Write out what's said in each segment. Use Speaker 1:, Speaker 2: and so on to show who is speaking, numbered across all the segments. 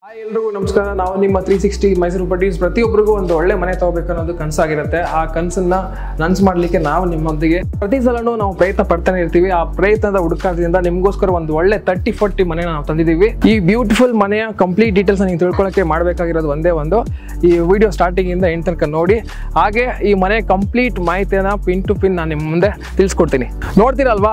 Speaker 1: hi ಎಲ್ರಿಗೂ ನಮಸ್ಕಾರ ನಾವು ನಿಮ್ಮ ತ್ರೀ ಸಿಕ್ಸ್ಟಿ ಮೈಸೂರು ಪಟೀಸ್ ಪ್ರತಿಯೊಬ್ಬರಿಗೂ ಒಂದು ಒಳ್ಳೆ ಮನೆ ತಗೋಬೇಕು ಅನ್ನೋದು ಕನಸಾಗಿರುತ್ತೆ ಆ ಕನಸನ್ನ ನನ್ಸ್ ಮಾಡ್ಲಿಕ್ಕೆ ನಾವು ನಿಮ್ಮೊಂದಿಗೆ ಪ್ರತಿ ಸಲನೂ ನಾವು ಪ್ರಯತ್ನ ಪಡ್ತಾನೆ ಇರ್ತೀವಿ ಆ ಪ್ರಯತ್ನದ ಹುಡುಕಾಟದಿಂದ ನಿಮಗೋಸ್ಕರ ಒಂದು ಒಳ್ಳೆ ತರ್ಟಿ ಫೋರ್ಟಿ ಮನೆ ನಾವು ತಂದಿದ್ದೀವಿ ಈ ಬ್ಯೂಟಿಫುಲ್ ಮನೆಯ ಕಂಪ್ಲೀಟ್ ಡೀಟೇಲ್ಸ್ ನೀವು ತಿಳ್ಕೊಳ್ಳೋಕೆ ಮಾಡಬೇಕಾಗಿರೋದು ಒಂದೇ ಒಂದು ಈ ವಿಡಿಯೋ ಸ್ಟಾರ್ಟಿಂಗ್ ಇಂದ ಎಂಡ್ ತನಕ ನೋಡಿ ಹಾಗೆ ಈ ಮನೆ ಕಂಪ್ಲೀಟ್ ಮಾಹಿತಿಯನ್ನ ಪಿನ್ ಟು ಪಿನ್ ನಾನು ನಿಮ್ಮ ಮುಂದೆ ತಿಳಿಸ್ಕೊಡ್ತೀನಿ ನೋಡ್ತೀರಲ್ವಾ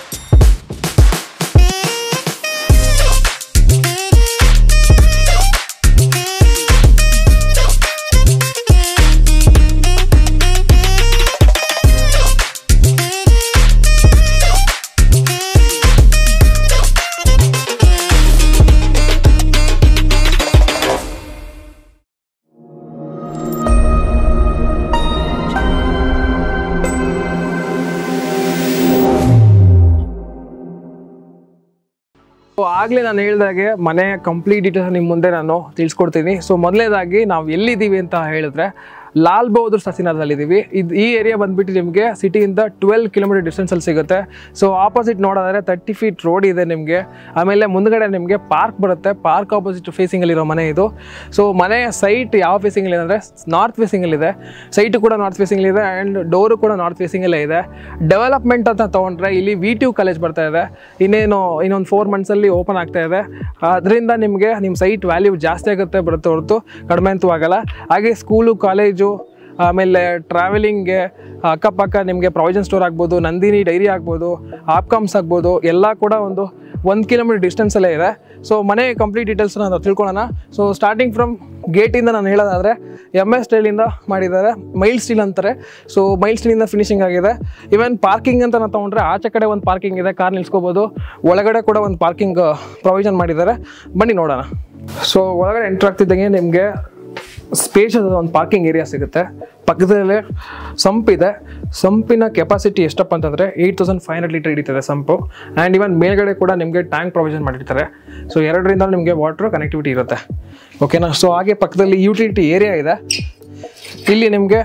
Speaker 1: ಸೊ ಆಗಲೇ ನಾನು ಹೇಳಿದಾಗೆ ಮನೆ ಕಂಪ್ಲೀಟ್ ಡೀಟೇಲ್ಸ್ ನಿಮ್ಮ ಮುಂದೆ ನಾನು ತಿಳಿಸ್ಕೊಡ್ತೀನಿ ಸೊ ಮೊದಲನೇದಾಗಿ ನಾವು ಎಲ್ಲಿದ್ದೀವಿ ಅಂತ ಹೇಳಿದ್ರೆ ಲಾಲ್ ಬಹದ್ದೂರ್ ಸಸಿನಾರದಲ್ಲಿದ್ದೀವಿ ಇದು ಈ ಏರಿಯಾ ಬಂದ್ಬಿಟ್ಟು ನಿಮಗೆ ಸಿಟಿಯಿಂದ ಟ್ವೆಲ್ ಕಿಲೋಮೀಟರ್ ಡಿಸ್ಟೆನ್ಸಲ್ಲಿ ಸಿಗುತ್ತೆ ಸೊ ಆಪೋಸಿಟ್ ನೋಡೋದಾದ್ರೆ ತರ್ಟಿ ಫೀಟ್ ರೋಡ್ ಇದೆ ನಿಮಗೆ ಆಮೇಲೆ ಮುಂದ್ಗಡೆ ನಿಮಗೆ ಪಾರ್ಕ್ ಬರುತ್ತೆ ಪಾರ್ಕ್ ಆಪೋಸಿಟ್ ಫೇಸಿಂಗಲ್ಲಿರೋ ಮನೆ ಇದು ಸೊ ಮನೆಯ ಸೈಟ್ ಯಾವ ಫೇಸಿಂಗಲ್ಲಿ ಅಂದರೆ ನಾರ್ತ್ ಫೇಸಿಂಗಲ್ಲಿದೆ ಸೈಟು ಕೂಡ ನಾರ್ತ್ ಫೇಸಿಂಗಲ್ಲಿದೆ ಆ್ಯಂಡ್ ಡೋರು ಕೂಡ ನಾರ್ತ್ ಫೇಸಿಂಗಲ್ಲೇ ಇದೆ ಡೆವಲಪ್ಮೆಂಟ್ ಅಂತ ತೊಗೊಂಡ್ರೆ ಇಲ್ಲಿ ವಿ ಟಿ ಯು ಕಾಲೇಜ್ ಬರ್ತಾ ಇದೆ ಇನ್ನೇನು ಇನ್ನೊಂದು ಫೋರ್ ಮಂತ್ಸಲ್ಲಿ ಓಪನ್ ಆಗ್ತಾ ಇದೆ ಅದರಿಂದ ನಿಮಗೆ ನಿಮ್ಮ ಸೈಟ್ ವ್ಯಾಲ್ಯೂ ಜಾಸ್ತಿ ಆಗುತ್ತೆ ಬರುತ್ತೆ ಹೊರತು ಕಡಿಮೆ ಅಂತೂ ಆಗಲ್ಲ ಹಾಗೆ ಸ್ಕೂಲು ಕಾಲೇಜು ಆಮೇಲೆ ಟ್ರಾವೆಲಿಂಗ್ಗೆ ಅಕ್ಕಪಕ್ಕ ನಿಮಗೆ ಪ್ರಾವಿಷನ್ ಸ್ಟೋರ್ ಆಗ್ಬೋದು ನಂದಿನಿ ಡೈರಿ ಆಗ್ಬೋದು ಆಪ್ಕಾಮ್ಸ್ ಆಗ್ಬೋದು ಎಲ್ಲ ಕೂಡ ಒಂದು ಒಂದು ಕಿಲೋಮೀಟರ್ ಡಿಸ್ಟೆನ್ಸಲ್ಲೇ ಇದೆ ಸೊ ಮನೆ ಕಂಪ್ಲೀಟ್ ಡೀಟೇಲ್ಸ್ನ ನಾವು ತಿಳ್ಕೊಳ್ಳೋಣ ಸೊ ಸ್ಟಾರ್ಟಿಂಗ್ ಫ್ರಮ್ ಗೇಟಿಂದ ನಾನು ಹೇಳೋದಾದರೆ ಎಮ್ ಎಸ್ ಸ್ಟೈಲಿಂದ ಮಾಡಿದ್ದಾರೆ ಮೈಲ್ ಸ್ಟೀಲ್ ಅಂತಾರೆ ಸೊ ಮೈಲ್ ಸ್ಟೀಲಿಂದ ಫಿನಿಶಿಂಗ್ ಆಗಿದೆ ಇವನ್ ಪಾರ್ಕಿಂಗ್ ಅಂತ ನಾವು ತೊಗೊಂಡ್ರೆ ಆಚೆ ಕಡೆ ಒಂದು ಪಾರ್ಕಿಂಗ್ ಇದೆ ಕಾರ್ ನಿಲ್ಸ್ಕೋಬೋದು ಒಳಗಡೆ ಕೂಡ ಒಂದು ಪಾರ್ಕಿಂಗ್ ಪ್ರೊವಿಷನ್ ಮಾಡಿದ್ದಾರೆ ಬನ್ನಿ ನೋಡೋಣ ಸೊ ಒಳಗಡೆ ಎಂಟ್ರ್ ಆಗ್ತಿದ್ದಂಗೆ ನಿಮಗೆ ಸ್ಪೇಷಸ್ ಒಂದು ಪಾರ್ಕಿಂಗ್ ಏರಿಯಾ ಸಿಗುತ್ತೆ ಪಕ್ಕದಲ್ಲೇ ಸಂಪ್ ಇದೆ ಸಂಪಿನ ಕೆಪಾಸಿಟಿ ಎಷ್ಟಪ್ಪ ಅಂತಂದರೆ eight thousand five hundred litre ಹಿಡಿತದೆ ಸಂಪು ಆ್ಯಂಡ್ ಇವನ್ ಮೇಲ್ಗಡೆ ಕೂಡ ನಿಮಗೆ ಟ್ಯಾಂಕ್ ಪ್ರೊವಿಷನ್ ಮಾಡಿರ್ತಾರೆ ಸೊ ಎರಡರಿಂದ ನಿಮಗೆ ವಾಟರ್ ಕನೆಕ್ಟಿವಿಟಿ ಇರುತ್ತೆ ಓಕೆನಾ ಸೊ ಹಾಗೆ ಪಕ್ಕದಲ್ಲಿ ಯುಟಿಲಿಟಿ ಏರಿಯಾ ಇದೆ ಇಲ್ಲಿ ನಿಮಗೆ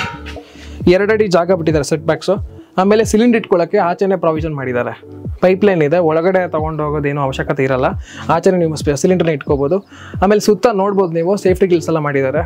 Speaker 1: ಎರಡಡಿ ಜಾಗ ಬಿಟ್ಟಿದ್ದಾರೆ ಸೆಟ್ ಬ್ಯಾಕ್ಸು ಆಮೇಲೆ ಸಿಲಿಂಡರ್ ಇಟ್ಕೊಳ್ಳೋಕ್ಕೆ ಆಚೆನೇ ಪ್ರಾವಿಷನ್ ಮಾಡಿದ್ದಾರೆ ಪೈಪ್ಲೈನ್ ಇದೆ ಒಳಗಡೆ ತೊಗೊಂಡು ಹೋಗೋದೇನು ಅವಶ್ಯಕತೆ ಇರಲ್ಲ ಆಚೆನೇ ನೀವು ಸಿಲಿಂಡರ್ನ ಇಟ್ಕೋಬೋದು ಆಮೇಲೆ ಸುತ್ತ ನೋಡ್ಬೋದು ನೀವು ಸೇಫ್ಟಿ ಗಿಲ್ಸ್ ಎಲ್ಲ ಮಾಡಿದ್ದಾರೆ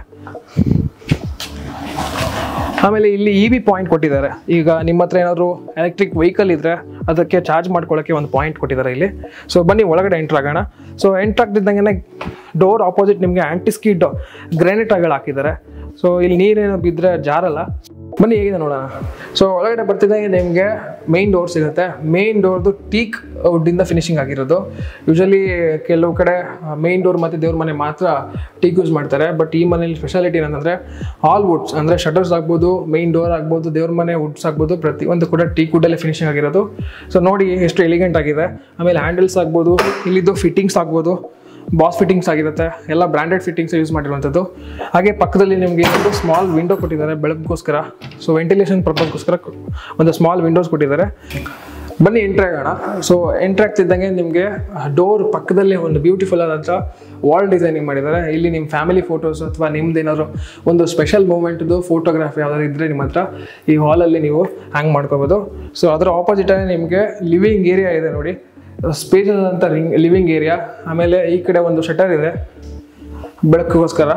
Speaker 1: ಆಮೇಲೆ ಇಲ್ಲಿ ಇ ವಿ ಪಾಯಿಂಟ್ ಕೊಟ್ಟಿದ್ದಾರೆ ಈಗ ನಿಮ್ಮ ಹತ್ರ ಏನಾದರೂ ಎಲೆಕ್ಟ್ರಿಕ್ ವೆಹಿಕಲ್ ಇದ್ದರೆ ಅದಕ್ಕೆ ಚಾರ್ಜ್ ಮಾಡ್ಕೊಳ್ಳೋಕ್ಕೆ ಒಂದು ಪಾಯಿಂಟ್ ಕೊಟ್ಟಿದ್ದಾರೆ ಇಲ್ಲಿ ಸೊ ಬನ್ನಿ ಒಳಗಡೆ ಎಂಟ್ರ್ ಆಗೋಣ ಸೊ ಎಂಟ್ರ್ ಆಗ್ತಿದ್ದಂಗೆ ಡೋರ್ ಆಪೋಸಿಟ್ ನಿಮಗೆ ಆ್ಯಂಟಿಸ್ಕಿಡ್ ಗ್ರಾನೈಟ್ ಆಗಳು ಹಾಕಿದ್ದಾರೆ ಸೊ ಇಲ್ಲಿ ನೀರೇನು ಬಿದ್ದರೆ ಜಾರಲ್ಲ ಬನ್ನಿ ಹೇಗಿದೆ ನೋಡೋಣ ಸೊ ಒಳಗಡೆ ಬರ್ತಿದ್ದಂಗೆ ನಿಮಗೆ ಮೇನ್ ಡೋರ್ ಸಿಗುತ್ತೆ ಮೇನ್ ಡೋರ್ದು ಟೀಕ್ ವುಡ್ಡಿಂದ ಫಿನಿಶಿಂಗ್ ಆಗಿರೋದು ಯೂಶಲಿ ಕೆಲವು ಕಡೆ ಮೇನ್ ಡೋರ್ ಮತ್ತು ದೇವ್ರ ಮನೆ ಮಾತ್ರ ಟೀಕ್ ಯೂಸ್ ಮಾಡ್ತಾರೆ ಬಟ್ ಈ ಮನೇಲಿ ಸ್ಪೆಷಾಲಿಟಿ ಏನಂದರೆ ಆಲ್ ವುಡ್ಸ್ ಅಂದರೆ ಶಟರ್ಸ್ ಆಗ್ಬೋದು ಮೇನ್ ಡೋರ್ ಆಗ್ಬೋದು ದೇವ್ರ ಮನೆ ವುಡ್ಸ್ ಆಗ್ಬೋದು ಪ್ರತಿಯೊಂದು ಕೂಡ ಟೀಕ್ ವುಡ್ಡಲ್ಲೇ ಫಿನಿಶಿಂಗ್ ಆಗಿರೋದು ಸೊ ನೋಡಿ ಎಷ್ಟು ಎಲಿಗೆಂಟ್ ಆಗಿದೆ ಆಮೇಲೆ ಹ್ಯಾಂಡಲ್ಸ್ ಆಗ್ಬೋದು ಇಲ್ಲಿದ್ದು ಫಿಟ್ಟಿಂಗ್ಸ್ ಆಗ್ಬೋದು ಬಾಸ್ ಫಿಟ್ಟಿಂಗ್ಸ್ ಆಗಿರುತ್ತೆ ಎಲ್ಲ ಬ್ರ್ಯಾಂಡೆಡ್ ಫಿಟ್ಟಿಂಗ್ಸ್ ಯೂಸ್ ಮಾಡಿರುವಂಥದ್ದು ಹಾಗೆ ಪಕ್ಕದಲ್ಲಿ ನಿಮಗೆ ಒಂದು ಸ್ಮಾಲ್ ವಿಂಡೋ ಕೊಟ್ಟಿದ್ದಾರೆ ಬೆಳಕಿಗೋಸ್ಕರ ಸೊ ವೆಂಟಿಲೇಷನ್ ಪರ್ಪಸ್ಗೋಸ್ಕರ ಒಂದು ಸ್ಮಾಲ್ ವಿಂಡೋಸ್ ಕೊಟ್ಟಿದ್ದಾರೆ ಬನ್ನಿ ಎಂಟ್ರಿ ಆಗೋಣ ಸೊ ಎಂಟ್ರಿ ಆಗ್ತಿದ್ದಂಗೆ ನಿಮಗೆ ಡೋರ್ ಪಕ್ಕದಲ್ಲೇ ಒಂದು ಬ್ಯೂಟಿಫುಲ್ ಆದಂಥ ವಾಲ್ ಡಿಸೈನಿಂಗ್ ಮಾಡಿದ್ದಾರೆ ಇಲ್ಲಿ ನಿಮ್ಮ ಫ್ಯಾಮಿಲಿ ಫೋಟೋಸ್ ಅಥವಾ ನಿಮ್ದು ಏನಾದ್ರು ಒಂದು ಸ್ಪೆಷಲ್ ಮೂಮೆಂಟ್ದು ಫೋಟೋಗ್ರಾಫಿ ಯಾವ್ದಾದ್ರು ಇದ್ದರೆ ನಿಮ್ಮ ಹತ್ರ ಈ ಹಾಲಲ್ಲಿ ನೀವು ಹ್ಯಾಂಗ್ ಮಾಡ್ಕೋಬೋದು ಸೊ ಅದರ ಆಪೋಸಿಟಲ್ಲಿ ನಿಮಗೆ ಲಿವಿಂಗ್ ಏರಿಯಾ ಇದೆ ನೋಡಿ ಸ್ಪೇಷಸ್ ಅಂತ ರಿಂಗ್ ಲಿವಿಂಗ್ ಏರಿಯಾ ಆಮೇಲೆ ಈ ಕಡೆ ಒಂದು ಶಟರ್ ಇದೆ ಬೆಳಕಿಗೋಸ್ಕರ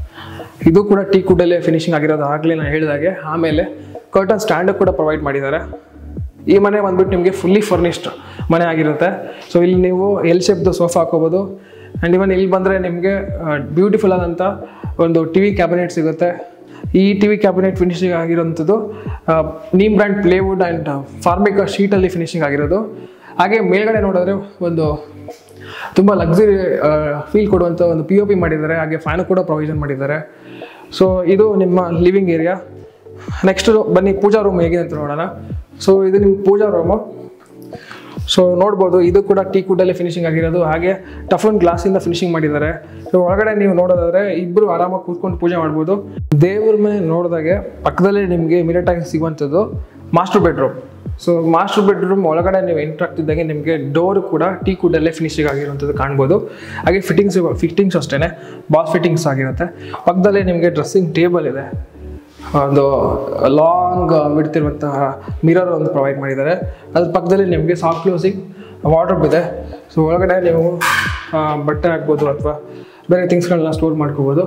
Speaker 1: ಇದು ಕೂಡ ಟೀ ಕುಡ್ಡಲ್ಲೇ ಫಿನಿಶಿಂಗ್ ಆಗಿರೋದು ಆಗಲೇ ನಾನು ಹೇಳಿದಾಗೆ ಆಮೇಲೆ ಕರ್ಟನ್ ಸ್ಟ್ಯಾಂಡ್ ಕೂಡ ಪ್ರೊವೈಡ್ ಮಾಡಿದ್ದಾರೆ ಈ ಮನೆ ಬಂದ್ಬಿಟ್ಟು ನಿಮಗೆ ಫುಲ್ಲಿ ಫರ್ನಿಶ್ಡ್ ಮನೆ ಆಗಿರುತ್ತೆ ಸೊ ಇಲ್ಲಿ ನೀವು ಎಲ್ ಶೇಪ್ದು ಸೋಫಾ ಹಾಕೋಬೋದು ಆ್ಯಂಡ್ ಇವನ್ ಇಲ್ಲಿ ಬಂದರೆ ನಿಮಗೆ ಬ್ಯೂಟಿಫುಲ್ ಆದಂಥ ಒಂದು ಟಿ ವಿ ಕ್ಯಾಬಿನೆಟ್ ಸಿಗುತ್ತೆ ಈ ಟಿ ವಿ ಕ್ಯಾಬಿನೆಟ್ ಫಿನಿಶಿಂಗ್ ಆಗಿರೋಂಥದ್ದು ನೀಮ್ ಬ್ರ್ಯಾಂಡ್ ಪ್ಲೇವುಡ್ ಆ್ಯಂಡ್ ಫಾರ್ಮಿಕ ಶೀಟಲ್ಲಿ ಫಿನಿಶಿಂಗ್ ಆಗಿರೋದು ಹಾಗೆ ಮೇಲ್ಗಡೆ ನೋಡಿದ್ರೆ ಒಂದು ತುಂಬ ಲಕ್ಸುರಿ ಫೀಲ್ ಕೊಡುವಂಥ ಒಂದು ಪಿ ಒ ಪಿ ಮಾಡಿದ್ದಾರೆ ಹಾಗೆ ಫ್ಯಾನು ಕೂಡ ಪ್ರೊವಿಷನ್ ಮಾಡಿದ್ದಾರೆ ಸೊ ಇದು ನಿಮ್ಮ ಲಿವಿಂಗ್ ಏರಿಯಾ ನೆಕ್ಸ್ಟ್ ಬನ್ನಿ ಪೂಜಾ ರೂಮ್ ಹೇಗಿದೆ ಅಂತ ನೋಡೋಣ ಸೊ ಇದು ನಿಮ್ಮ ಪೂಜಾ ರೂಮು ಸೊ ನೋಡ್ಬೋದು ಇದು ಕೂಡ ಟೀ ಕುಡ್ಡಲ್ಲೇ ಫಿನಿಶಿಂಗ್ ಆಗಿರೋದು ಹಾಗೆ ಟಫನ್ ಗ್ಲಾಸಿಂದ ಫಿನಿಶಿಂಗ್ ಮಾಡಿದ್ದಾರೆ ಸೊ ಒಳಗಡೆ ನೀವು ನೋಡೋದಾದ್ರೆ ಇಬ್ಬರು ಆರಾಮಾಗಿ ಕೂತ್ಕೊಂಡು ಪೂಜೆ ಮಾಡ್ಬೋದು ದೇವ್ರ ಮನೆ ನೋಡಿದಾಗೆ ಪಕ್ಕದಲ್ಲೇ ನಿಮಗೆ ಇಮಿಡಿಯೇಟ್ ಆಗಿ ಸಿಗುವಂಥದ್ದು master bedroom so master bedroom ಒಳಗಡೆ ನೀವು ಎಂಟ್ರ್ ಆಗ್ತಿದ್ದಂಗೆ ನಿಮಗೆ ಡೋರ್ ಕೂಡ ಟೀ ಕುಡ್ಡಲ್ಲೇ ಫಿನಿಶಿಂಗ್ ಆಗಿರುವಂಥದ್ದು ಕಾಣ್ಬೋದು ಹಾಗೆ ಫಿಟ್ಟಿಂಗ್ಸ್ ಫಿಟ್ಟಿಂಗ್ಸ್ ಅಷ್ಟೇ ಬಾಸ್ ಫಿಟ್ಟಿಂಗ್ಸ್ ಆಗಿರುತ್ತೆ ಪಕ್ಕದಲ್ಲೇ ನಿಮಗೆ ಡ್ರೆಸ್ಸಿಂಗ್ ಟೇಬಲ್ ಇದೆ ಒಂದು ಲಾಂಗ್ ಬಿಡ್ತಿರುವಂತಹ ಮಿರರ್ ಒಂದು ಪ್ರೊವೈಡ್ ಮಾಡಿದ್ದಾರೆ ಅದ್ರ ಪಕ್ಕದಲ್ಲಿ ನಿಮಗೆ ಸಾಫ್ಟ್ ಕ್ಲೋಸಿಂಗ್ ವಾರ್ಡ್ರೋಬ್ ಇದೆ ಸೊ ಒಳಗಡೆ ನೀವು ಆ, ಬಟ್ಟೆ ಹಾಕ್ಬೋದು ಅಥವಾ ಬೇರೆ ಥಿಂಗ್ಸ್ಗಳನ್ನ ಸ್ಟೋರ್ ಮಾಡ್ಕೋಬೋದು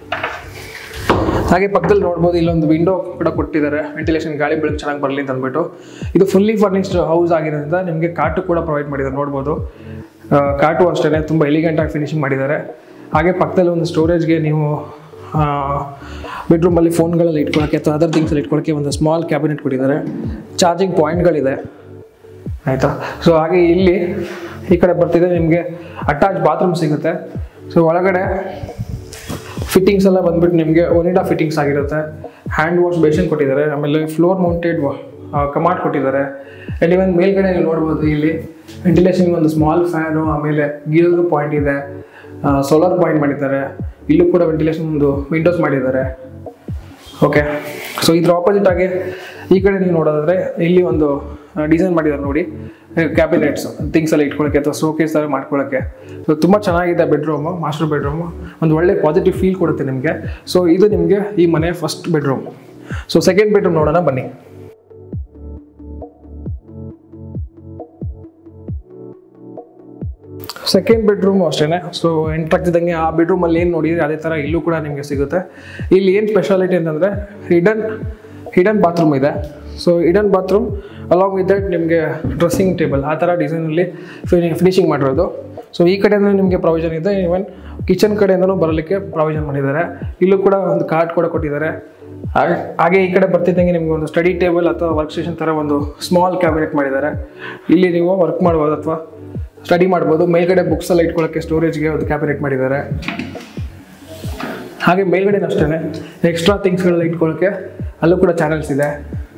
Speaker 1: ಹಾಗೆ ಪಕ್ಕದಲ್ಲಿ ನೋಡ್ಬೋದು ಇಲ್ಲೊಂದು ವಿಂಡೋ ಕೂಡ ಕೊಟ್ಟಿದ್ದಾರೆ ವೆಂಟಿಲೇಷನ್ ಗಾಳಿ ಬೆಳಕು ಚೆನ್ನಾಗಿ ಬರಲಿ ಅಂತ ಅಂದ್ಬಿಟ್ಟು ಇದು ಫುಲ್ಲಿ ಫರ್ನಿಶ್ಡ್ ಹೌಸ್ ಆಗಿರೋದ್ರಿಂದ ನಿಮಗೆ ಕಾಟು ಕೂಡ ಪ್ರೊವೈಡ್ ಮಾಡಿದ್ದಾರೆ ನೋಡ್ಬೋದು ಆ, ಕಾಟು ಅಷ್ಟೇ ತುಂಬ ಎಲಿಗೆಂಟಾಗಿ ಫಿನಿಶಿಂಗ್ ಮಾಡಿದ್ದಾರೆ ಹಾಗೆ ಪಕ್ಕದಲ್ಲಿ ಒಂದು ಸ್ಟೋರೇಜ್ಗೆ ನೀವು ಬೆಡ್ರೂಮಲ್ಲಿ ಫೋನ್ಗಳಲ್ಲಿ ಇಟ್ಕೊಳ್ಳೋಕ್ಕೆ ಅಥವಾ ಅದರ್ ಥಿಂಗ್ಸಲ್ಲಿ ಇಟ್ಕೊಳ್ಳೋಕ್ಕೆ ಒಂದು ಸ್ಮಾಲ್ ಕ್ಯಾಬಿನೆಟ್ ಕೊಟ್ಟಿದ್ದಾರೆ ಚಾರ್ಜಿಂಗ್ ಪಾಯಿಂಟ್ಗಳಿದೆ ಆಯಿತಾ ಸೊ ಹಾಗೆ ಇಲ್ಲಿ ಈ ಕಡೆ ಬರ್ತಿದೆ ನಿಮಗೆ ಅಟ್ಯಾಚ್ ಬಾತ್ರೂಮ್ ಸಿಗುತ್ತೆ ಸೊ ಒಳಗಡೆ ಫಿಟ್ಟಿಂಗ್ಸ್ ಎಲ್ಲ ಬಂದ್ಬಿಟ್ಟು ನಿಮಗೆ ಒನಿಡಾ ಫಿಟ್ಟಿಂಗ್ಸ್ ಆಗಿರುತ್ತೆ ಹ್ಯಾಂಡ್ ವಾಶ್ ಬೇಷನ್ ಕೊಟ್ಟಿದ್ದಾರೆ ಆಮೇಲೆ ಫ್ಲೋರ್ ಮೌಂಟೆಡ್ ಕಮಾಟ್ ಕೊಟ್ಟಿದ್ದಾರೆ ಆ್ಯಂಡ್ ಇವನ್ ಮೇಲ್ಗಡೆ ನೀವು ನೋಡ್ಬೋದು ಇಲ್ಲಿ ವೆಂಟಿಲೇಷನ್ ಒಂದು ಸ್ಮಾಲ್ ಫ್ಯಾನು ಆಮೇಲೆ ಗೀರೋದು ಪಾಯಿಂಟ್ ಇದೆ ಸೋಲಾರ್ ಪಾಯಿಂಟ್ ಮಾಡಿದ್ದಾರೆ ಇಲ್ಲೂ ಕೂಡ ವೆಂಟಿಲೇಷನ್ ಒಂದು ವಿಂಡೋಸ್ ಮಾಡಿದ್ದಾರೆ ಓಕೆ ಸೊ ಇದ್ರ ಆಪೋಸಿಟ್ ಆಗಿ ಈ ಕಡೆ ನೀವು ನೋಡೋದಾದ್ರೆ ಇಲ್ಲಿ ಒಂದು ಡಿಸೈನ್ ಮಾಡಿದ್ದಾರೆ ನೋಡಿ ಕ್ಯಾಬಿನೆಟ್ಸ್ ಥಿಂಗ್ಸ್ ಎಲ್ಲ ಇಟ್ಕೊಳ್ಳೋಕ್ಕೆ ಅಥವಾ ಶೋಕೇಸ್ ಥರ ಮಾಡ್ಕೊಳ್ಳೋಕ್ಕೆ ಸೊ ತುಂಬ ಚೆನ್ನಾಗಿದೆ ಬೆಡ್ರೂಮು ಮಾಸ್ಟರ್ ಬೆಡ್ರೂಮು ಒಂದು ಒಳ್ಳೆ ಪಾಸಿಟಿವ್ ಫೀಲ್ ಕೊಡುತ್ತೆ ನಿಮಗೆ ಸೊ ಇದು ನಿಮಗೆ ಈ ಮನೆ first bedroom so second bedroom ನೋಡೋಣ ಬನ್ನಿ ಸೆಕೆಂಡ್ ಬೆಡ್ರೂಮ್ ಅಷ್ಟೇ ಸೊ ಎಂಟರ್ ಆಗ್ತಿದ್ದಂಗೆ ಆ ಬೆಡ್ರೂಮಲ್ಲಿ ಏನು ನೋಡಿದ್ರೆ ಅದೇ ಥರ ಇಲ್ಲೂ ಕೂಡ ನಿಮಗೆ ಸಿಗುತ್ತೆ ಇಲ್ಲಿ ಏನು ಸ್ಪೆಷಾಲಿಟಿ ಅಂತಂದರೆ ಹಿಡನ್ ಹಿಡನ್ ಬಾತ್ರೂಮ್ ಇದೆ so hidden bathroom along with that ನಿಮಗೆ ಡ್ರೆಸ್ಸಿಂಗ್ ಟೇಬಲ್ ಆ ಥರ ಡಿಸೈನಲ್ಲಿ ಫಿನಿ ಫಿನಿಶಿಂಗ್ ಮಾಡಿರೋದು ಸೊ ಈ ಕಡೆಯಿಂದ ನಿಮಗೆ ಪ್ರಾವಿಷನ್ ಇದೆ ಈವನ್ ಕಿಚನ್ ಕಡೆಯಿಂದನೂ ಬರಲಿಕ್ಕೆ ಪ್ರಾವಿಷನ್ ಮಾಡಿದ್ದಾರೆ ಇಲ್ಲೂ ಕೂಡ ಒಂದು ಕಾರ್ಡ್ ಕೂಡ ಕೊಟ್ಟಿದ್ದಾರೆ ಹಾಗೆ- ಹಾಗೆ ಈ ಕಡೆ ಬರ್ತಿದ್ದಂಗೆ ನಿಮಗೆ ಒಂದು ಸ್ಟಡಿ ಟೇಬಲ್ ಅಥವಾ ವರ್ಕ್ ಸ್ಟೇಷನ್ ಥರ ಒಂದು ಸ್ಮಾಲ್ ಕ್ಯಾಬಿನೆಟ್ ಮಾಡಿದ್ದಾರೆ ಇಲ್ಲಿ ನೀವು ವರ್ಕ್ ಮಾಡ್ಬೋದು ಅಥವಾ ಸ್ಟಡಿ ಮಾಡ್ಬೋದು ಮೇಲ್ಗಡೆ ಬುಕ್ಸ್ ಎಲ್ಲ ಇಟ್ಕೊಳ್ಳೋಕ್ಕೆ ಸ್ಟೋರೇಜ್ಗೆ ಒಂದು ಕ್ಯಾಬಿನೆಟ್ ಮಾಡಿದ್ದಾರೆ ಹಾಗೆ ಮೇಲ್ಗಡೆ ಅಷ್ಟೇ ಎಕ್ಸ್ಟ್ರಾ ಥಿಂಗ್ಸ್ಗಳೆಲ್ಲ ಇಟ್ಕೊಳ್ಳೋಕ್ಕೆ ಅಲ್ಲೂ ಕೂಡ ಚಾನಲ್ಸ್ ಇದೆ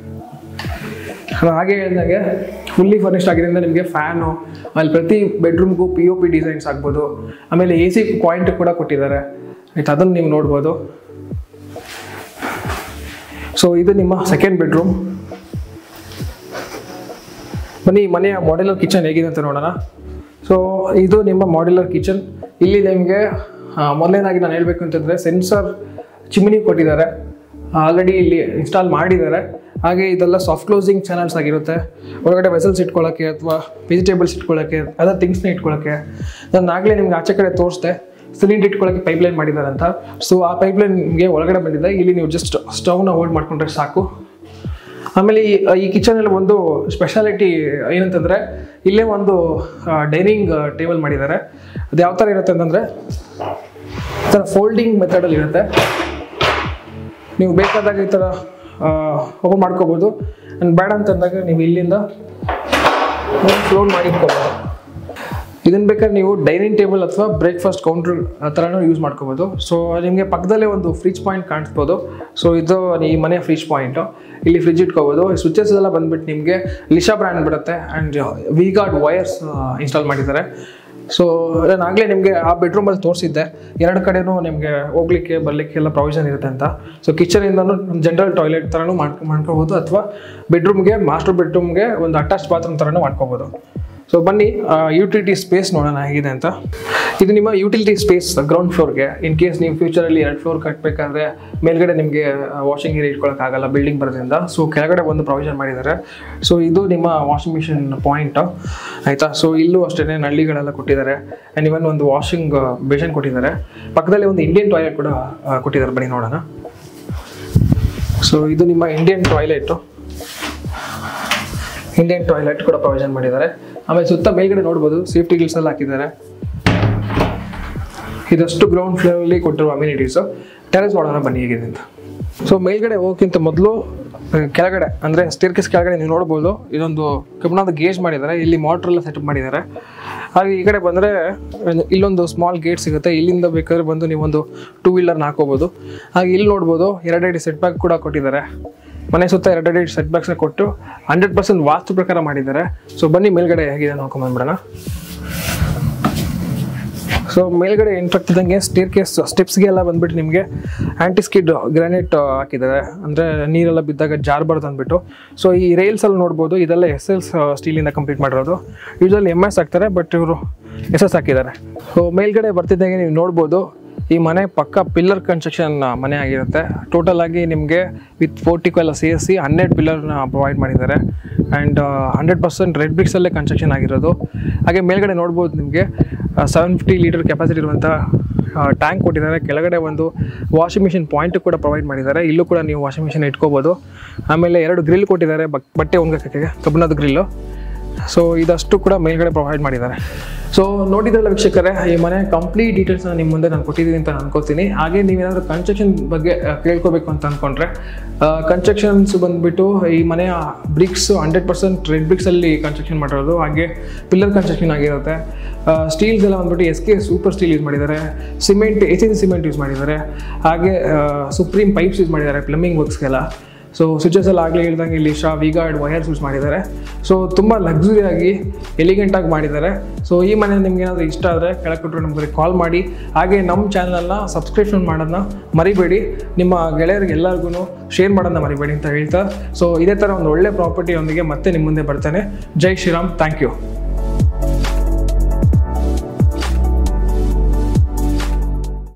Speaker 1: ಹಾಗೆ ಹೇಳಿದಾಗೆ ಫುಲ್ಲಿ ಫರ್ನಿಶ್ಡ್ ಆಗಿರೋದ್ರಿಂದ ನಿಮಗೆ ಫ್ಯಾನು ಅಲ್ಲಿ ಪ್ರತಿ ಬೆಡ್ರೂಮ್ಗೂ ಪಿ ಒ ಪಿ ಡಿಸೈನ್ಸ್ ಆಗ್ಬೋದು ಆಮೇಲೆ ಎ ಸಿ ಪಾಯಿಂಟ್ ಕೂಡ ಕೊಟ್ಟಿದ್ದಾರೆ ಆಯ್ತು ಅದನ್ನು ನೀವು ನೋಡ್ಬೋದು ಸೊ ಇದು ನಿಮ್ಮ ಸೆಕೆಂಡ್ ಬೆಡ್ರೂಮ್ ಬನ್ನಿ ಈ ಮನೆಯ ಮಾಡ್ಯುಲರ್ ಕಿಚನ್ ಹೇಗಿದೆ ಅಂತ ನೋಡೋಣ ಸೊ ಇದು ನಿಮ್ಮ ಮಾಡ್ಯುಲರ್ ಕಿಚನ್ ಇಲ್ಲಿ ನಿಮಗೆ ಮೊದಲನೇದಾಗಿ ನಾನು ಹೇಳಬೇಕು ಅಂತಂದರೆ ಸೆನ್ಸರ್ ಚಿಮಿನಿ ಕೊಟ್ಟಿದ್ದಾರೆ ಆಲ್ರೆಡಿ ಇಲ್ಲಿ ಇನ್ಸ್ಟಾಲ್ ಮಾಡಿದ್ದಾರೆ ಹಾಗೆ ಇದೆಲ್ಲ ಸಾಫ್ಟ್ ಕ್ಲೋಸಿಂಗ್ ಚಾನಲ್ಸ್ ಆಗಿರುತ್ತೆ ಒಳಗಡೆ ವೆಸಲ್ಸ್ ಇಟ್ಕೊಳ್ಳೋಕ್ಕೆ ಅಥವಾ ವೆಜಿಟೇಬಲ್ಸ್ ಇಟ್ಕೊಳ್ಳೋಕ್ಕೆ ಅದರ್ ಥಿಂಗ್ಸ್ನ ಇಟ್ಕೊಳ್ಳೋಕ್ಕೆ ನಾನು ಆಗಲೇ ನಿಮ್ಗೆ ಆಚೆ ಕಡೆ ತೋರಿಸ್ದೆ ಸಿಲಿಂಡರ್ ಇಟ್ಕೊಳ್ಳೋಕ್ಕೆ ಪೈಪ್ಲೈನ್ ಮಾಡಿದ್ದಾರೆ ಅಂತ ಸೊ ಆ ಪೈಪ್ಲೈನ್ ನಿಮಗೆ ಒಳಗಡೆ ಬಂದಿದೆ ಇಲ್ಲಿ ನೀವು ಜಸ್ಟ್ ಸ್ಟವ್ನ ಹೋಲ್ಡ್ ಮಾಡ್ಕೊಂಡ್ರೆ ಸಾಕು ಆಮೇಲೆ ಈ ಈ ಕಿಚನಲ್ಲಿ ಒಂದು ಸ್ಪೆಷಾಲಿಟಿ ಏನಂತಂದರೆ ಇಲ್ಲೇ ಒಂದು ಡೈನಿಂಗ್ ಟೇಬಲ್ ಮಾಡಿದ್ದಾರೆ ಅದು ಯಾವ ಥರ ಇರುತ್ತೆ ಅಂತಂದರೆ ಈ ಥರ ಫೋಲ್ಡಿಂಗ್ ಮೆಥಡಲ್ಲಿ ಇರುತ್ತೆ ನೀವು ಬೇಕಾದಾಗ ಈ ಥರ ಓಪನ್ ಮಾಡ್ಕೋಬೋದು ಆ್ಯಂಡ್ ಬೇಡ ಅಂತಂದಾಗ ನೀವು ಇಲ್ಲಿಂದ ಕ್ಲೋನ್ ಮಾಡಿ ಇಟ್ಕೋಬೋದು ಇದನ್ನ ಬೇಕಾದ್ರೆ ನೀವು ಡೈನಿಂಗ್ ಟೇಬಲ್ ಅಥವಾ ಬ್ರೇಕ್ಫಾಸ್ಟ್ ಕೌಂಟರ್ ಆ ಥರನೂ ಯೂಸ್ ಮಾಡ್ಕೋಬೋದು ಸೊ ನಿಮಗೆ ಪಕ್ಕದಲ್ಲೇ ಒಂದು ಫ್ರಿಜ್ ಪಾಯಿಂಟ್ ಕಾಣಿಸ್ಬೋದು ಸೊ ಇದು ಈ ಮನೆ ಫ್ರಿಜ್ ಪಾಯಿಂಟು ಇಲ್ಲಿ ಫ್ರಿಜ್ ಇಟ್ಕೋಬೋದು ಸ್ವಿಚಸ್ ಎಲ್ಲ ಬಂದ್ಬಿಟ್ಟು ನಿಮಗೆ ಲಿಶಾ ಬ್ರ್ಯಾಂಡ್ ಬರುತ್ತೆ and V guard wires install ಮಾಡಿದ್ದಾರೆ ಸೊ ನಾನು ಆಗಲೇ ನಿಮಗೆ ಆ ಬೆಡ್ರೂಮಲ್ಲಿ ತೋರಿಸಿದ್ದೆ ಎರಡು ಕಡೆನೂ ನಿಮಗೆ ಹೋಗ್ಲಿಕ್ಕೆ ಬರಲಿಕ್ಕೆ ಎಲ್ಲ ಪ್ರಾವಿಷನ್ ಇರುತ್ತೆ ಅಂತ ಸೊ ಕಿಚನಿಂದನೂ ಜನರಲ್ ಟಾಯ್ಲೆಟ್ ಥರನೂ ಮಾಡ್ಕೊ ಮಾಡ್ಕೋಬೋದು ಅಥವಾ ಬೆಡ್ರೂಮ್ಗೆ ಮಾಸ್ಟರ್ ಬೆಡ್ರೂಮ್ಗೆ ಒಂದು ಅಟ್ಯಾಚ್ ಬಾತ್ರೂಮ್ ಥರನೂ ಮಾಡ್ಕೋಬೋದು ಸೊ ಬನ್ನಿ ಯುಟಿಲಿಟಿ ಸ್ಪೇಸ್ ನೋಡೋಣ ಹೇಗಿದೆ ಅಂತ ಇದು ನಿಮ್ಮ ಯುಟಿಲಿಟಿ ಸ್ಪೇಸ್ ಗ್ರೌಂಡ್ ಫ್ಲೋರ್ಗೆ ಇನ್ ಕೇಸ್ ನೀವು ಫ್ಯೂಚರಲ್ಲಿ ಎರಡು ಫ್ಲೋರ್ ಕಟ್ಟಬೇಕಾದ್ರೆ ಮೇಲ್ಗಡೆ ನಿಮಗೆ ವಾಷಿಂಗ್ ಏರಿಯಾ ಇಟ್ಕೊಳ್ಳೋಕ್ಕಾಗಲ್ಲ ಬಿಲ್ಡಿಂಗ್ ಬರೋದ್ರಿಂದ ಸೊ ಕೆಳಗಡೆ ಒಂದು ಪ್ರಾವಿಷನ್ ಮಾಡಿದ್ದಾರೆ ಸೊ ಇದು ನಿಮ್ಮ ವಾಷಿಂಗ್ ಮಿಷಿನ್ ಪಾಯಿಂಟು ಆಯಿತಾ ಸೊ ಇಲ್ಲೂ ಅಷ್ಟೇ ನಳ್ಳಿಗಳೆಲ್ಲ ಕೊಟ್ಟಿದ್ದಾರೆ ಆ್ಯಂಡ್ ಇವನ್ ಒಂದು ವಾಷಿಂಗ್ ಬೇಷನ್ ಕೊಟ್ಟಿದ್ದಾರೆ ಪಕ್ಕದಲ್ಲಿ ಒಂದು ಇಂಡಿಯನ್ ಟಾಯ್ಲೆಟ್ ಕೂಡ ಆ, ಕೊಟ್ಟಿದ್ದಾರೆ ಬನ್ನಿ ನೋಡೋಣ ಸೊ ಇದು ನಿಮ್ಮ ಇಂಡಿಯನ್ ಟಾಯ್ಲೆಟು ಇಂಡಿಯನ್ ಟಾಯ್ಲೆಟ್ ಕೂಡ ಪ್ರೊವಿಷನ್ ಮಾಡಿದ್ದಾರೆ ಆಮೇಲೆ ಸುತ್ತ ಮೇಲ್ಗಡೆ ನೋಡ್ಬೋದು ಸೇಫ್ಟಿ ಗಿಲ್ಸ್ ಎಲ್ಲ ಹಾಕಿದ್ದಾರೆ ಇದಷ್ಟು ಗ್ರೌಂಡ್ ಫ್ಲೋರಲ್ಲಿ ಕೊಟ್ಟಿರುವ ಅಮ್ಯುನಿಟೀಸು ಟೆರೆಸ್ ನೋಡೋಣ ಬನ್ನಿ ಹೇಗಿದೆ ಅಂತ ಸೊ ಮೇಲ್ಗಡೆ ಹೋಗೋಕ್ಕಿಂತ ಮೊದಲು ಕೆಳಗಡೆ ಅಂದರೆ ಸ್ಟೇರ್ಕೇಸ್ ಕೆಳಗಡೆ ನೀವು ನೋಡ್ಬೋದು ಇದೊಂದು ಕಬ್ಬಿಣದ ಗೇಜ್ ಮಾಡಿದ್ದಾರೆ ಇಲ್ಲಿ ಮೋಟ್ರ್ ಎಲ್ಲ ಸೆಟಪ್ ಮಾಡಿದ್ದಾರೆ ಹಾಗೆ ಈ ಕಡೆ ಬಂದರೆ ಇಲ್ಲೊಂದು ಸ್ಮಾಲ್ ಗೇಟ್ ಸಿಗುತ್ತೆ ಇಲ್ಲಿಂದ ಬೇಕಾದ್ರೆ ಬಂದು ನೀವೊಂದು ಟೂ ವೀಲರ್ನ ಹಾಕೋಬೋದು ಹಾಗೆ ಇಲ್ಲಿ ನೋಡ್ಬೋದು ಎರಡೆರಡು ಸೆಟ್ ಬ್ಯಾಕ್ ಕೂಡ ಕೊಟ್ಟಿದ್ದಾರೆ ಮನೆ ಸುತ್ತ ಎರಡೆರಡು ಸೆಟ್ ಬ್ಯಾಕ್ಸ್ನ ಕೊಟ್ಟು ಹಂಡ್ರೆಡ್ ಪರ್ಸೆಂಟ್ ವಾಸ್ತು ಪ್ರಕಾರ ಮಾಡಿದ್ದಾರೆ ಸೊ ಬನ್ನಿ ಮೇಲ್ಗಡೆ ಹೇಗಿದೆ ನೋಡ್ಕೊಂಬಂದ್ಬಿಡೋಣ ಸೊ ಮೇಲ್ಗಡೆ ಎಂಟ್ರಾಗ್ತಿದ್ದಂಗೆ ಸ್ಟೇರ್ ಕೇಸ್ ಸ್ಟೆಪ್ಸ್ಗೆ ಎಲ್ಲ ಬಂದ್ಬಿಟ್ಟು ನಿಮಗೆ ಆ್ಯಂಟಿಸ್ಕಿಡ್ ಗ್ರಾನೈಟ್ ಹಾಕಿದ್ದಾರೆ ಅಂದರೆ ನೀರೆಲ್ಲ ಬಿದ್ದಾಗ ಜಾರಬಾರ್ದು ಅಂದ್ಬಿಟ್ಟು ಸೊ ಈ ರೈಲ್ಸ್ ಅಲ್ಲಿ ನೋಡ್ಬೋದು ಇದೆಲ್ಲ ಎಸ್ ಎಲ್ಸ್ ಸ್ಟೀಲಿಂದ ಕಂಪ್ಲೀಟ್ ಮಾಡಿರೋದು ಯೂಶಲಿ ಎಮ್ ಎಸ್ ಹಾಕ್ತಾರೆ ಬಟ್ ಇವರು ಎಸ್ ಎಸ್ ಹಾಕಿದ್ದಾರೆ ಸೊ ಮೇಲ್ಗಡೆ ಬರ್ತಿದ್ದಂಗೆ ನೀವು ನೋಡ್ಬೋದು ಈ ಮನೆ ಪಕ್ಕ ಪಿಲ್ಲರ್ ಕನ್ಸ್ಟ್ರಕ್ಷನ್ ಮನೆ ಆಗಿರುತ್ತೆ ಟೋಟಲ್ ಆಗಿ ನಿಮಗೆ ವಿತ್ ಫೋರ್ಟಿಕೋ ಎಲ್ಲ ಸೇರಿಸಿ ಹನ್ನೆರಡು ಪಿಲ್ಲರ್ನ ಪ್ರೊವೈಡ್ ಮಾಡಿದ್ದಾರೆ ಆ್ಯಂಡ್ ಹಂಡ್ರೆಡ್ ಪರ್ಸೆಂಟ್ ರೆಡ್ ಬ್ರಿಕ್ಸಲ್ಲೇ ಕನ್ಸ್ಟ್ರಕ್ಷನ್ ಆಗಿರೋದು ಹಾಗೆ ಮೇಲ್ಗಡೆ ನೋಡ್ಬೋದು ನಿಮಗೆ ಸೆವೆನ್ ಫಿಫ್ಟಿ ಲೀಟರ್ ಕೆಪಾಸಿಟಿ ಇರುವಂಥ ಟ್ಯಾಂಕ್ ಕೊಟ್ಟಿದ್ದಾರೆ ಕೆಳಗಡೆ ಒಂದು ವಾಷಿಂಗ್ ಮಿಷಿನ್ ಪಾಯಿಂಟ್ ಕೂಡ ಪ್ರೊವೈಡ್ ಮಾಡಿದ್ದಾರೆ ಇಲ್ಲೂ ಕೂಡ ನೀವು ವಾಷಿಂಗ್ ಮಿಷಿನ್ ಇಟ್ಕೋಬೋದು ಆಮೇಲೆ ಎರಡು ಗ್ರಿಲ್ ಕೊಟ್ಟಿದ್ದಾರೆ ಬಕ್- ಬಟ್ಟೆ ಒಣಗಕ್ಕೆ ಕಬ್ಬಿಣದ ಗ್ರಿಲ್ಲು ಸೊ ಇದಷ್ಟು ಕೂಡ ಮೇಲ್ಗಡೆ ಪ್ರೊವೈಡ್ ಮಾಡಿದ್ದಾರೆ ಸೊ ನೋಡಿದ್ರಲ್ಲ ವೀಕ್ಷಕರೇ ಈ ಮನೆ ಕಂಪ್ಲೀಟ್ ಡೀಟೇಲ್ಸ್ನ ನಿಮ್ಮ ಮುಂದೆ ನಾನು ಕೊಟ್ಟಿದ್ದೀನಿ ಅಂತ ಅನ್ಕೋತೀನಿ ಹಾಗೆ ನೀವೇನಾದರೂ ಕನ್ಸ್ಟ್ರಕ್ಷನ್ ಬಗ್ಗೆ ಆ, ಕೇಳ್ಕೊಬೇಕು ಅಂತ ಅಂದ್ಕೊಂಡ್ರೆ ಕನ್ಸ್ಟ್ರಕ್ಷನ್ಸ್ ಬಂದುಬಿಟ್ಟು ಈ ಮನೆಯ ಬ್ರಿಕ್ಸ್ ಹಂಡ್ರೆಡ್ ಪರ್ಸೆಂಟ್ ರೆಡ್ ಬ್ರಿಕ್ಸಲ್ಲಿ ಕನ್ಸ್ಟ್ರಕ್ಷನ್ ಮಾಡಿರೋದು ಹಾಗೆ ಪಿಲ್ಲರ್ ಕನ್ಸ್ಟ್ರಕ್ಷನ್ ಆಗಿರುತ್ತೆ ಸ್ಟೀಲ್ಸ್ ಎಲ್ಲ ಬಂದ್ಬಿಟ್ಟು S K super steel use ಮಾಡಿದ್ದಾರೆ cement H N cement use ಮಾಡಿದ್ದಾರೆ ಹಾಗೆ ಸುಪ್ರೀಂ ಪೈಪ್ಸ್ ಯೂಸ್ ಮಾಡಿದ್ದಾರೆ ಪ್ಲಂಬಿಂಗ್ ವರ್ಕ್ಸ್ಗೆಲ್ಲ ಸೊ ಸ್ವಿಚಸ್ ಎಲ್ಲ ಆಗಲೇ ಹೇಳ್ದಂಗೆ ಇಲ್ಲಿ ಶಾ ವಿಗಾರ್ಡ್ ವೈರ್ಸ್ ಯೂಸ್ ಮಾಡಿದ್ದಾರೆ ಸೊ ತುಂಬ ಲಕ್ಸುರಿಯಾಗಿ ಎಲಿಗೆಂಟಾಗಿ ಮಾಡಿದ್ದಾರೆ ಸೊ ಈ ಮನೆ ನಿಮ್ಗೆ ಏನಾದರೂ ಇಷ್ಟ ಆದರೆ ಕೆಳಗೆ ಕೊಟ್ಟರೆ ನಮಗೆ ಕಾಲ್ ಮಾಡಿ ಹಾಗೆ ನಮ್ಮ ಚಾನಲ್ನ ಸಬ್ಸ್ಕ್ರಿಪ್ಷನ್ ಮಾಡೋದನ್ನ ಮರಿಬೇಡಿ ನಿಮ್ಮ ಗೆಳೆಯರಿಗೆ ಎಲ್ಲರಿಗೂ ಶೇರ್ ಮಾಡೋದನ್ನ ಮರಿಬೇಡಿ ಅಂತ ಹೇಳ್ತಾ ಸೊ ಇದೇ ಥರ ಒಂದು ಒಳ್ಳೆ ಪ್ರಾಪರ್ಟಿಯೊಂದಿಗೆ ಮತ್ತೆ ನಿಮ್ಮ ಮುಂದೆ ಬರ್ತೇನೆ ಜೈ ಶ್ರೀರಾಮ್ ಥ್ಯಾಂಕ್ ಯು